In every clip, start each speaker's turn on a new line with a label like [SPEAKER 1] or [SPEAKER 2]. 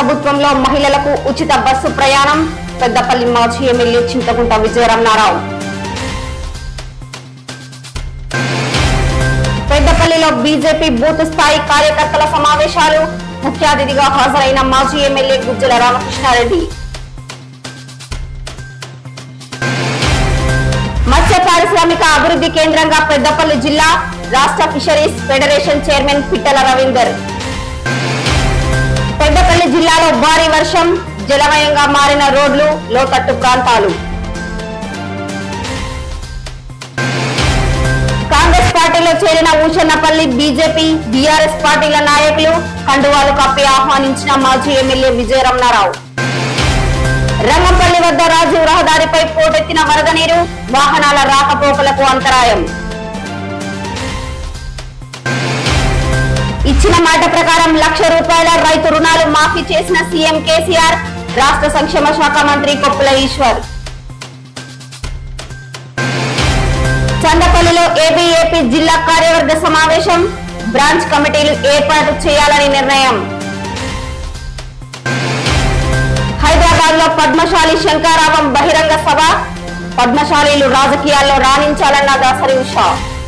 [SPEAKER 1] ప్రభుత్వంలో మహిళలకు ఉచిత బస్సు ప్రయాణం పెద్దపల్లి మాజీ ఎమ్మెల్యే చింతకుంట విజయరమణారావు పెద్దపల్లిలో బీజేపీ బూత్ స్థాయి కార్యకర్తల సమావేశాలు ముఖ్య అతిథిగా హాజరైన మాజీ ఎమ్మెల్యే గుజ్జల రామకృష్ణారెడ్డి మత్స్య పారిశ్రామిక అభివృద్ధి కేంద్రంగా పెద్దపల్లి జిల్లా రాష్ట్ర fisheries federation chairman Pittala Ravinder Peddapalli జిల్లాలో భారీ వర్షం జలమయంగా మారిన రోడ్లు లోతట్టు ప్రాంతాలు కాంగ్రెస్ పార్టీలో చేరిన ఊచన్నపల్లి బీజేపీ బీఆర్ఎస్ పార్టీల నాయకులు కండువాలు కప్పి ఆహ్వానించిన మాజీ ఎమ్మెల్యే విజయరమణారావు రంగంపల్లి వద్ద రాజీవ్ రహదారిపై పోటెత్తిన వరద నీరు వాహనాల రాకపోకలకు అంతరాయం ఇచ్చిన మాట ప్రకారం లక్ష రూపాయల రైతు రుణాలు మాఫీ చేసిన సీఎం కేసీఆర్ రాష్ట్ర సంక్షేమ శాఖ మంత్రి కొప్పుల ఈశ్వర్ చందపల్లిలో ఏబీఏపీ జిల్లా కార్యవర్గ సమావేశం బ్రాంచ్ కమిటీలు ఏర్పాటు చేయాలని నిర్ణయం హైదరాబాద్ లో పద్మశాలి శంకారావం బహిరంగ సభ పద్మశాలీలు రాజకీయాల్లో రాణించాలన్న దాసరి ఉషా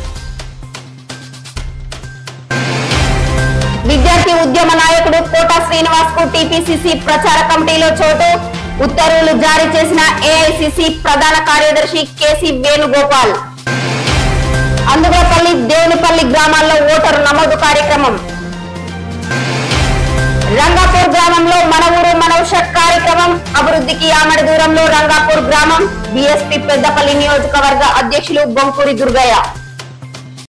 [SPEAKER 1] విద్యార్థి ఉద్యమ నాయకుడు కోటా శ్రీనివాస్ కు టీపీసీసీ ప్రచార కమిటీలో చోటు ఉత్తర్వులు జారీ చేసిన ఏఐసిసి ప్రధాన కార్యదర్శి కేసీ వేణుగోపాల్ అందుగోపల్లి దేవునిపల్లి గ్రామాల్లో ఓటరు నమోదు కార్యక్రమం రంగాపూర్ గ్రామంలో మన ఊరు మనౌషత్ కార్యక్రమం అభివృద్ధికి ఆమడి దూరంలో రంగాపూర్ గ్రామం బీఎస్పీ పెద్దపల్లి నియోజకవర్గ అధ్యక్షులు బొంకూరి దుర్గయ్య